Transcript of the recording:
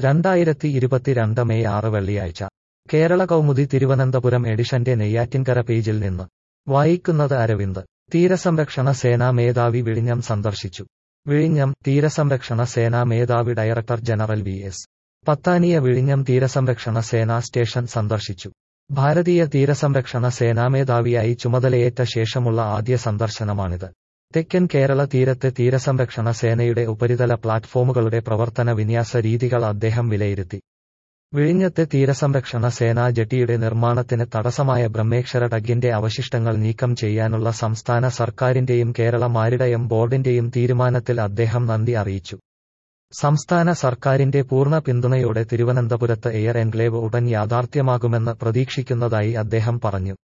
രണ്ടായിരത്തി ഇരുപത്തിരണ്ട് മെയ് ആറ് വെള്ളിയാഴ്ച കേരള കൗമുദി തിരുവനന്തപുരം എഡിഷന്റെ നെയ്യാറ്റിൻകര പേജിൽ നിന്ന് വായിക്കുന്നത് അരവിന്ദ് തീരസംരക്ഷണ സേനാ മേധാവി വിഴിഞ്ഞം സന്ദർശിച്ചു വിഴിഞ്ഞം തീരസംരക്ഷണ സേനാ മേധാവി director general V S Pathania വിഴിഞ്ഞം തീരസംരക്ഷണ സേനാ സ്റ്റേഷൻ സന്ദർശിച്ചു ഭാരതീയ തീരസംരക്ഷണ സേനാമേധാവിയായി ചുമതലയേറ്റ ശേഷമുള്ള ആദ്യ സന്ദർശനമാണിത് തെക്കൻ കേരള തീരത്തെ തീരസംരക്ഷണ സേനയുടെ ഉപരിതല പ്ലാറ്റ്ഫോമുകളുടെ പ്രവർത്തന വിന്യാസ രീതികൾ അദ്ദേഹം വിലയിരുത്തി വിഴിഞ്ഞത്തെ തീരസംരക്ഷണ സേനാ ജെട്ടിയുടെ നിർമ്മാണത്തിന് തടസ്സമായ ബ്രഹ്മേക്ഷര ടഗിന്റെ അവശിഷ്ടങ്ങൾ നീക്കം ചെയ്യാനുള്ള സംസ്ഥാന സർക്കാരിന്റെയും കേരള മാരിടയം ബോർഡിന്റെയും തീരുമാനത്തിൽ അദ്ദേഹം നന്ദി അറിയിച്ചു സംസ്ഥാന സർക്കാരിന്റെ പൂർണ്ണ പിന്തുണയോടെ തിരുവനന്തപുരത്ത് എയർ എൻക്ലേവ് ഉടൻ യാഥാർത്ഥ്യമാകുമെന്ന് പ്രതീക്ഷിക്കുന്നതായി അദ്ദേഹം പറഞ്ഞു